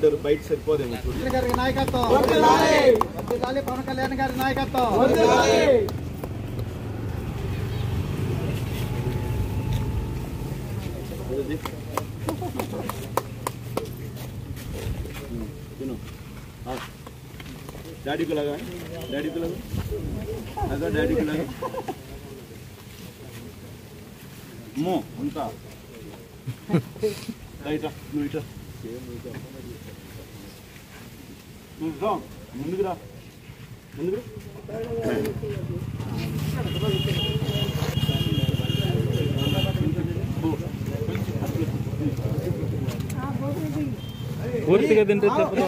ఉంటారు బయట సరిపోదేమో చూడు ముఖ్యమంత్రి గారి నాయకత్వం వర్ధిల్లాలి పవన్ కళ్యాణ్ గారి నాయకత్వం ఇది. ఉమ్, తిను ఆ. డాడీకి లాగా డాడీకి లాగా అదా డాడీకి లాగా అమ్మో అంతా రైట్ నువ్వు ఇట్లా నువ్వు రా ముందుకు రా ముందుకు రా పూర్తిగా తింటే చెప్పదు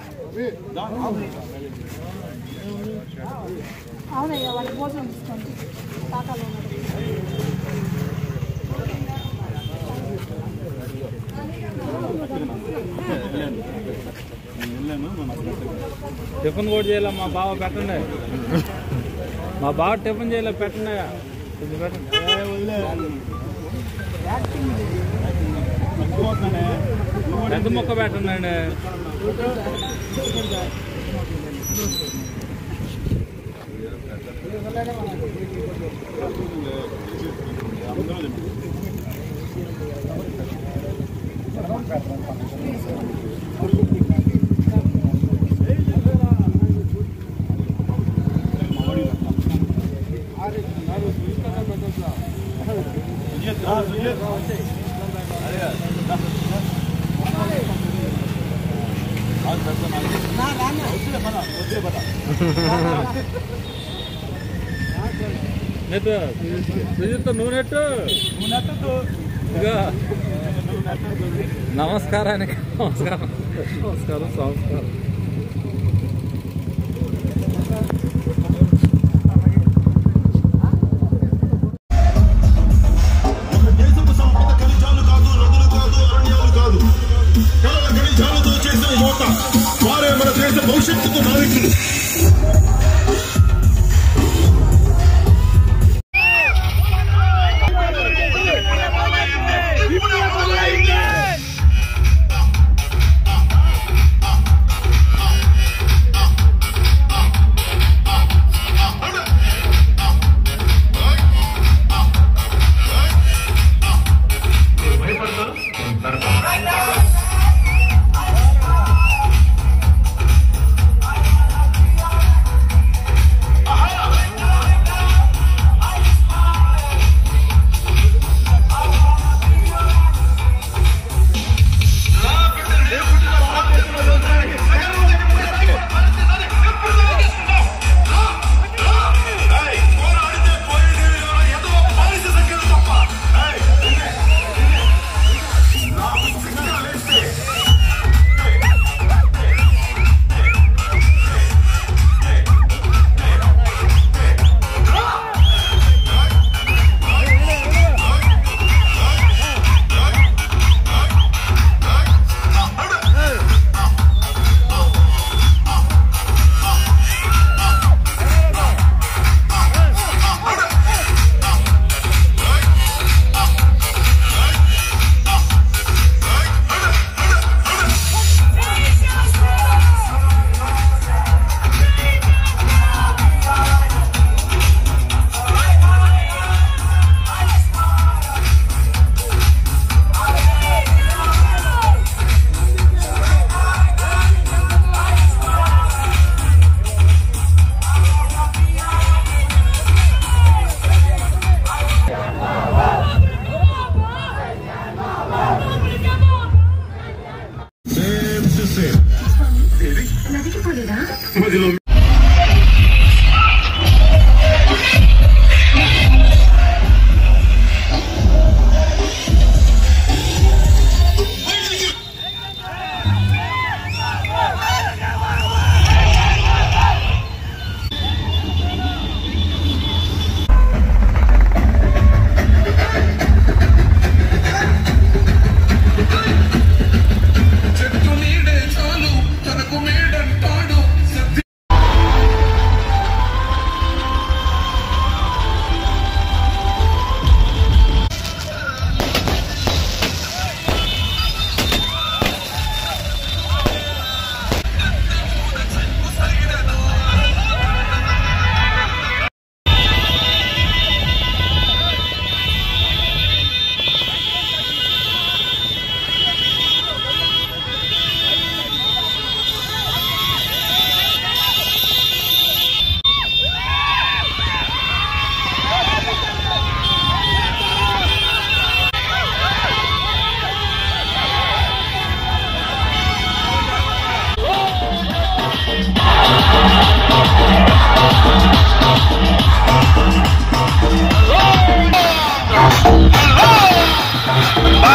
అవునయ్యా వాళ్ళ భోజనం తీసుకోండి టాటాలో ఉన్నారు వెళ్ళాను నేను వెళ్ళాను మన టిఫిన్ కూడా చేయాల మా బావ పెట్టండి మా బావ టిఫిన్ చేయలే పెట్టండి కొంచెం పెట్టండి పెద్ద మొక్క పెట్టండి అండి నెట్ సుజిత్ నువ్వు నెట్టు ఇదిగో నమస్కారానికి నమస్కారం నమస్కారం సంస్కారం మన దేశపు సంపద ఖనిజాలు కాదు నదులు కాదు అరణ్యాలు కాదు కేవలం ఖనిజాలతో చేసిన యువత వారే మన దేశ భవిష్యత్తుకు నాయకులు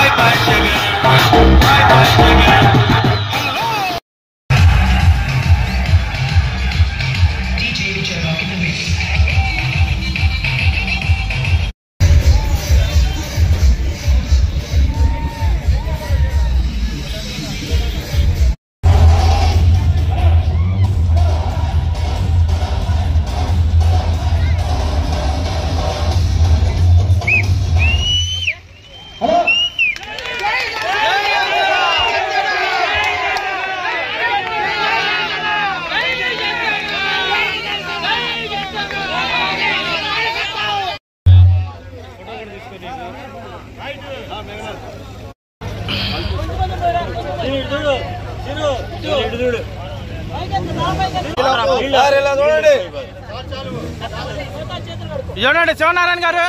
చూడండి శివనారాయణ గారు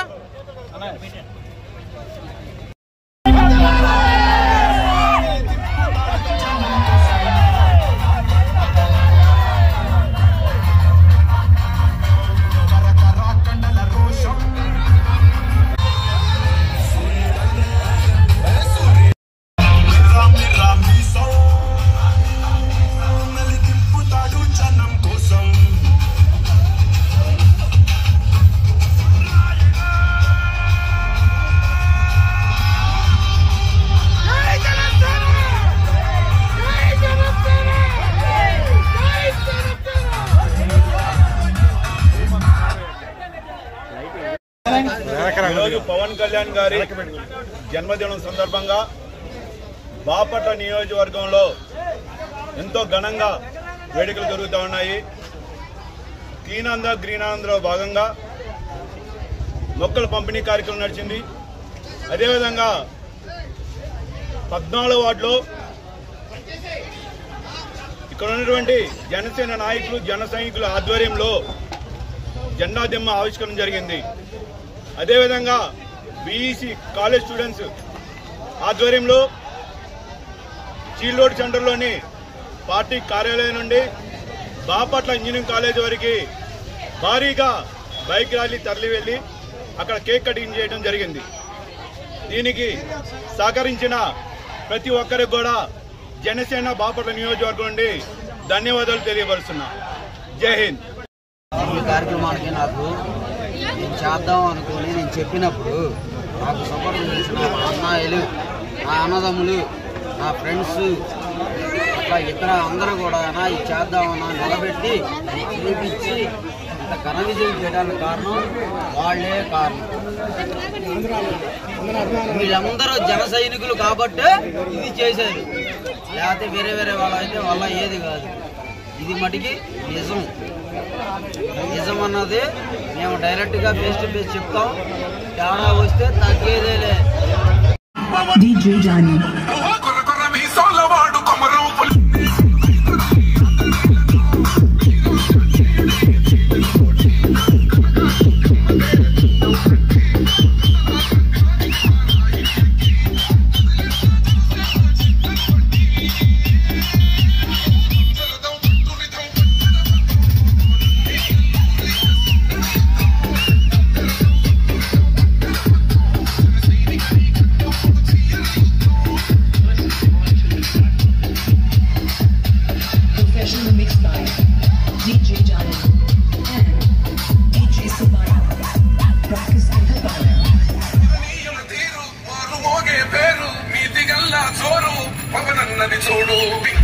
కోసం ఈరోజు పవన్ కళ్యాణ్ గారి జన్మదినం సందర్భంగా బాపట్ల నియోజకవర్గంలో ఎంతో ఘనంగా వేడుకలు జరుగుతూ ఉన్నాయి క్లీనాంధ్ర గ్రీనాంధ్రలో భాగంగా మొక్కల పంపిణీ కార్యక్రమం నడిచింది అదేవిధంగా పద్నాలుగు వార్డులో ఇక్కడ ఉన్నటువంటి జనసేన నాయకులు జన సైనికుల ఆధ్వర్యంలో జెండా దిమ్మ ఆవిష్కరణ జరిగింది అదేవిధంగా బీఈసీ కాలేజ్ స్టూడెంట్స్ ఆధ్వర్యంలో చీల్ రోడ్ సెంటర్లోని పార్టీ కార్యాలయం నుండి బాపట్ల ఇంజనీరింగ్ కాలేజ్ వరకు భారీగా బైక్ ర్యాలీ తరలి వెళ్లి అక్కడ కేక్ కటింగ్ చేయడం జరిగింది దీనికి సహకరించిన ప్రతి ఒక్కరికి కూడా జనసేన బాపట్ల నియోజకవర్గం నుండి ధన్యవాదాలు తెలియపరుస్తున్నా జై హింద్ ఈ కార్యక్రమానికి నాకు నేను చేద్దాం అనుకుని నేను చెప్పినప్పుడు నాకు సపోర్ట్ చేసిన నా అన్నయ్యలు నా అన్నదమ్ములు నా ఫ్రెండ్స్ అట్లా ఇతర అందరూ కూడా నా ఇది చేద్దామన్నా నిలబెట్టి చూపించి ఇంత ఘన విజయం చేయడానికి కారణం వాళ్ళే కారణం వీళ్ళందరూ జన సైనికులు కాబట్టే ఇది చేశారు లేకపోతే వేరే వేరే వాళ్ళ అయితే వాళ్ళ ఏది కాదు ఇది మటుకి నిజం నిజం అన్నది మేము డైరెక్ట్గా ఫేస్ టు ఫేస్ చెప్తాం తేడా వస్తే తగ్గేదేలే DJ Johnny. కొర కొర మీ సోలవాడు కొమరం పులి Professional mixed by DJ Johnny and DJ Subhana. Practice in Havana. నీయమ తీరు మారు మోగే పేరు మీది గల్లా చోరు పవనన్నది చూడు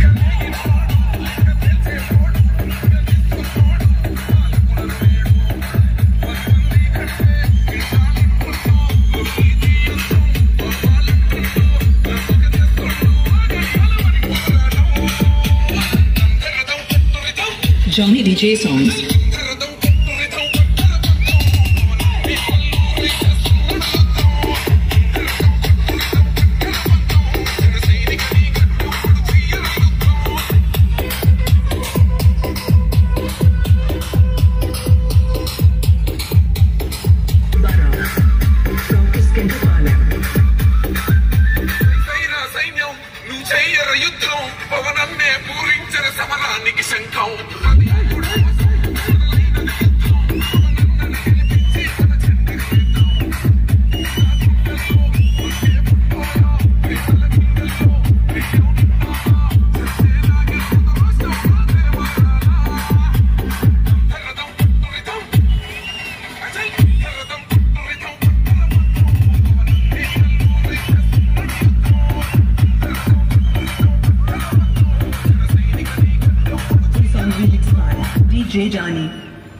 Johnny DJ songs. Focus in Havana. Saina సైన్యం నువ్వు చెయ్యర యుద్ధం పవనన్నే పూరించర సమరానికి శంఖం DJ Johnny.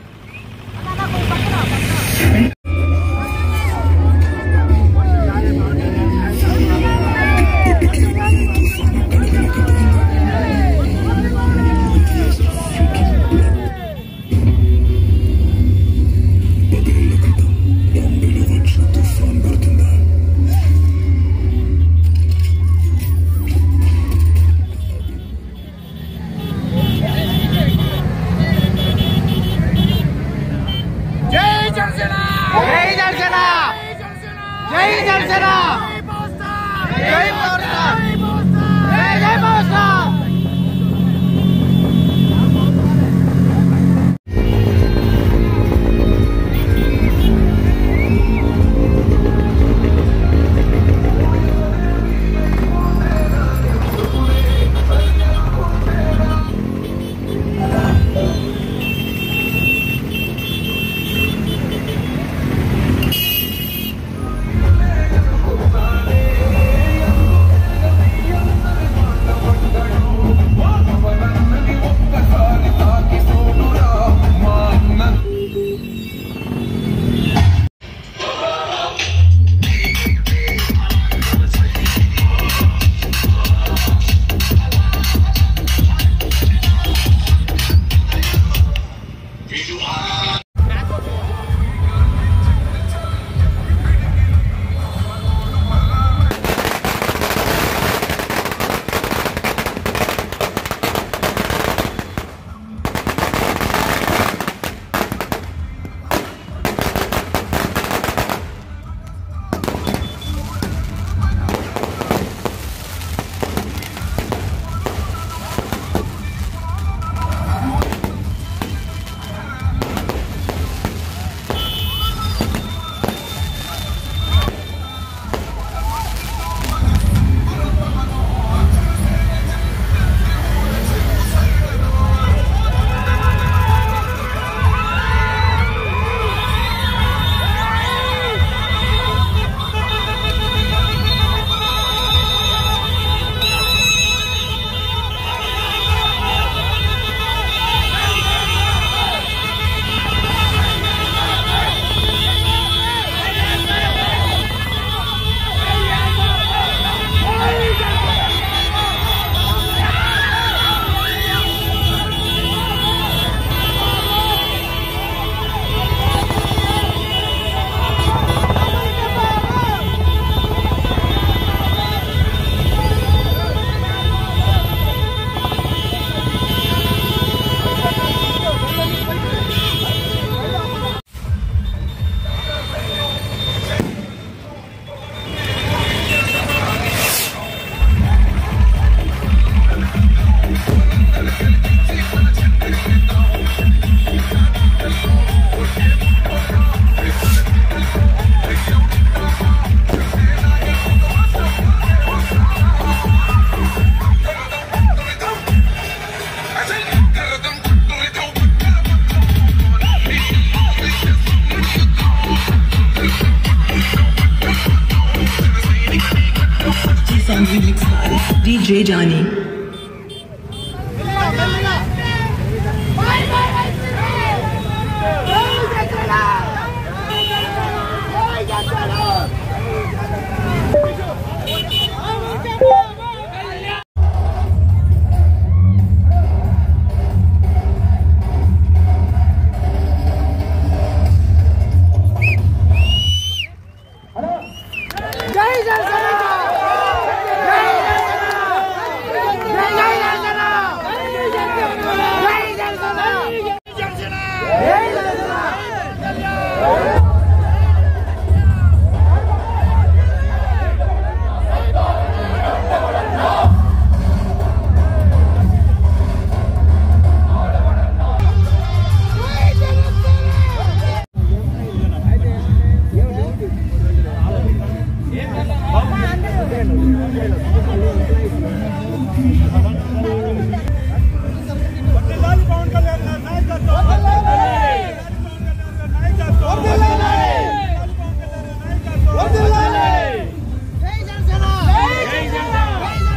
Song remixed by DJ Johnny.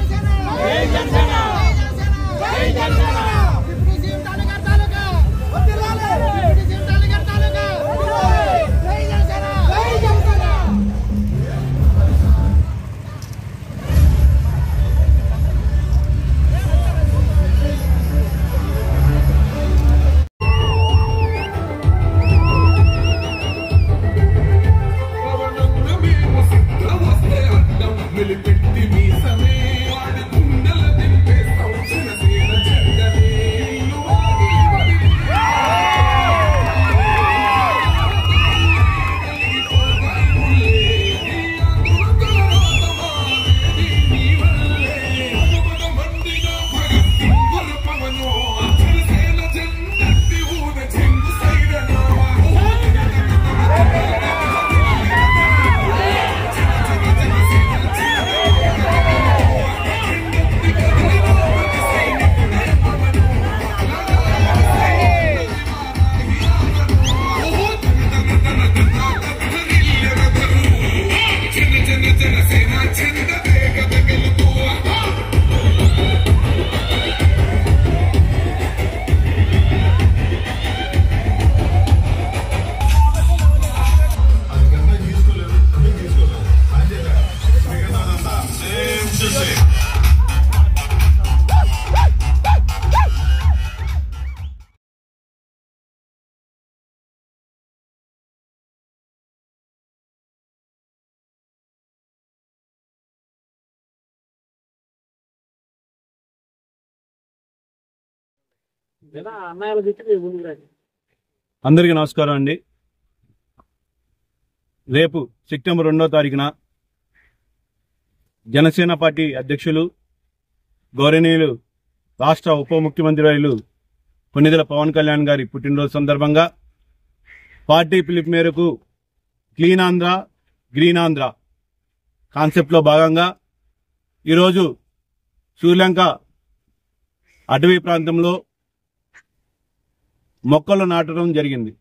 Janasena అన్నయ్యలు తిట్టి ముందుకు రండి అందరికీ నమస్కారం అండి రేపు సెప్టెంబర్ రెండో తారీఖున జనసేన పార్టీ అధ్యక్షులు గౌరవనీయులు రాష్ట్ర ఉప ముఖ్యమంత్రి వర్యులు కొన్నిదల పవన్ కళ్యాణ్ గారి పుట్టినరోజు సందర్భంగా పార్టీ పిలుపు మేరకు క్లీన్ ఆంధ్ర గ్రీన్ ఆంధ్ర కాన్సెప్ట్లో భాగంగా ఈరోజు శ్రీలంక అటవీ ప్రాంతంలో మొక్కలు నాటడం జరిగింది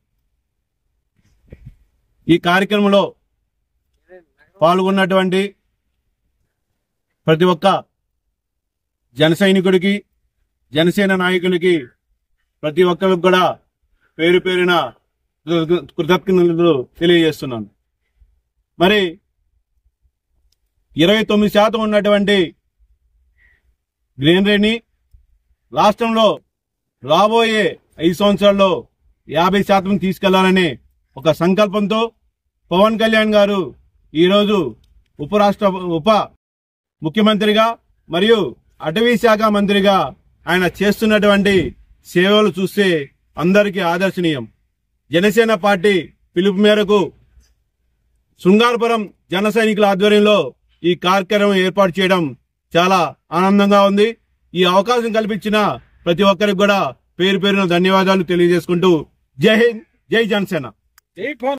ఈ కార్యక్రమంలో పాల్గొన్నటువంటి ప్రతి ఒక్క జన సైనికుడికి జనసేన నాయకులకి ప్రతి ఒక్కరికి కూడా పేరు పేరున కృతజ్ఞ- కృతజ్ఞతలు తెలియజేస్తున్నాను మరి ఇరవై తొమ్మిది శాతం ఉన్నటువంటి గ్రీనరీని రాష్ట్రంలో రాబోయే ఐదు సంవత్సరాల్లో యాభై శాతం తీసుకెళ్లాలనే ఒక సంకల్పంతో పవన్ కళ్యాణ్ గారు ఈరోజు ఉపరాష్ట్ర ఉప ముఖ్యమంత్రిగా మరియు అటవీ శాఖ మంత్రిగా ఆయన చేస్తున్నటువంటి సేవలు చూస్తే అందరికీ ఆదర్శనీయం జనసేన పార్టీ పిలుపు మేరకు శృంగారపురం జన సైనికుల ఆధ్వర్యంలో ఈ కార్యక్రమం ఏర్పాటు చేయడం చాలా ఆనందంగా ఉంది ఈ అవకాశం కల్పించిన ప్రతి ఒక్కరికి కూడా పేరు పేరున ధన్యవాదాలు తెలియజేసుకుంటూ జై హింద్ జై జనసేన